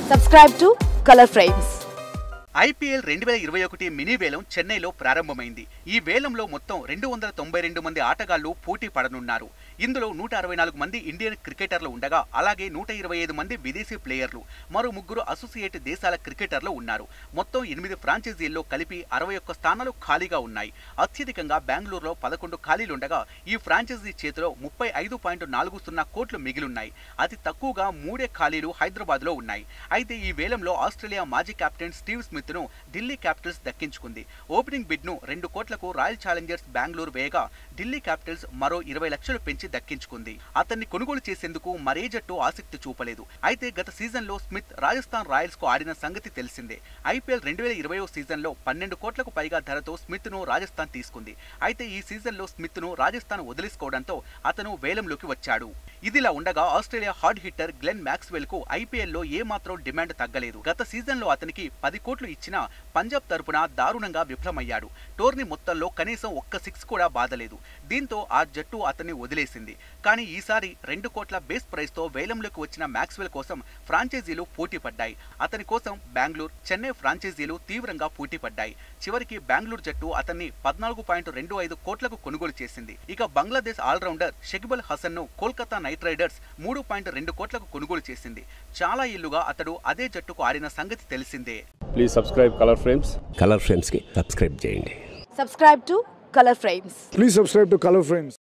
Subscribe to Color Frames. IPL రెండు వేల ఇరవై ఒకటి మినీ వేలం చెన్నైలో ప్రారంభమైంది ఈ వేలంలో మొత్తం రెండు వందల తొంభై రెండు మంది ఆటగాళ్లు పోటీ పడనున్నారు ఇందులో నూట అరవై నాలుగు మంది ఇండియన్ క్రికెటర్లు ఉండగా అలాగే నూట ఇరవై ఐదు మంది విదేశీ ప్లేయర్లు మరో ముగ్గురు అసోసియేట్ దేశాల క్రికెటర్లు ఉన్నారు మొత్తం ఎనిమిది ఫ్రాంచైజీల్లో కలిపి అరవై ఒక్క స్థానాలు ఖాళీగా ఉన్నాయి అత్యధికంగా బెంగళూరులో పదకొండు ఖాళీలుండగా ఈ ఫ్రాంచైజీ చేతిలో ముప్పై ఐదు పాయింట్ నాలుగు సున్నా కోట్లు మిగిలున్నాయి అతి తక్కువగా మూడే ఖాళీలు హైదరాబాద్లో ఉన్నాయి అయితే ఈ వేలంలో ఆస్ట్రేలియా మాజీ కెప్టెన్ స్టీవ్ స్మిత్ను ఢిల్లీ క్యాపిటల్స్ దక్కించుకుంది ఓపెనింగ్ బిడ్ను రెండు కోట్లకు రాయల్ ఛాలెంజర్స్ బెంగళూరు వేయగా ఢిల్లీ క్యాపిటల్స్ మరో ఇరవై లక్షలు పెంచి దక్కించుకుంది అతన్ని కొనుగోలు చేసేందుకు మరే జట్టు ఆసక్తి చూపలేదు అయితే గత సీజన్లో స్మిత్ రాజస్థాన్ రాయల్స్ కు ఆడిన సంగతి తెలిసిందే ఐపీఎల్ రెండు వేల ఇరవై సీజన్లో పన్నెండు కోట్లకు పైగా ధరతో స్మిత్ ను రాజస్థాన్ తీసుకుంది అయితే ఈ సీజన్లో స్మిత్ ను రాజస్థాన్ వదిలేసుకోవడంతో అతను వేలంలోకి వచ్చాడు ఇదిలా ఉండగా Australia hard hitter Glenn Maxwell కు ఐపీఎల్ లో ఏమాత్రం డిమాండ్ తగ్గలేదు గత సీజన్లో అతనికి పది కోట్లు ఇచ్చినా పంజాబ్ తరపున దారుణంగా విఫలమయ్యాడు టోర్నీ మొత్తంలో కనీసం ఒక్క సిక్స్ కూడా బాదలేదు దీంతో ఆ జట్టు అతన్ని వదిలేసింది కానీ ఈసారి రెండు కోట్ల బేస్ ప్రైస్ తో వేలంలోకి వచ్చిన మ్యాక్స్వెల్ కోసం ఫ్రాంచైజీలు పోటీ పడ్డాయి అతని కోసం బెంగళూరు చెన్నై ఫ్రాంచైజీలు తీవ్రంగా పోటీ పడ్డాయి చివరికి బెంగళూరు జట్టు అతన్ని పద్నాలుగు పాయింట్ రెండు ఐదు కోట్లకు కొనుగోలు చేసింది ఇక బంగ్లాదేశ్ ఆల్రౌండర్ షకిబుల్ హసన్ ను కోల్కతా నైట్ రైడర్స్ మూడు పాయింట్ రెండు కోట్లకు కొనుగోలు చేసింది చాలా ఏళ్లుగా అతడు అదే జట్టుకు ఆడిన సంగతి తెలిసిందే please subscribe Color Frames Color ఫ్రేమ్స్కి సబ్స్క్రైబ్ చేయండి Subscribe to Color Frames. Please subscribe to Color Frames.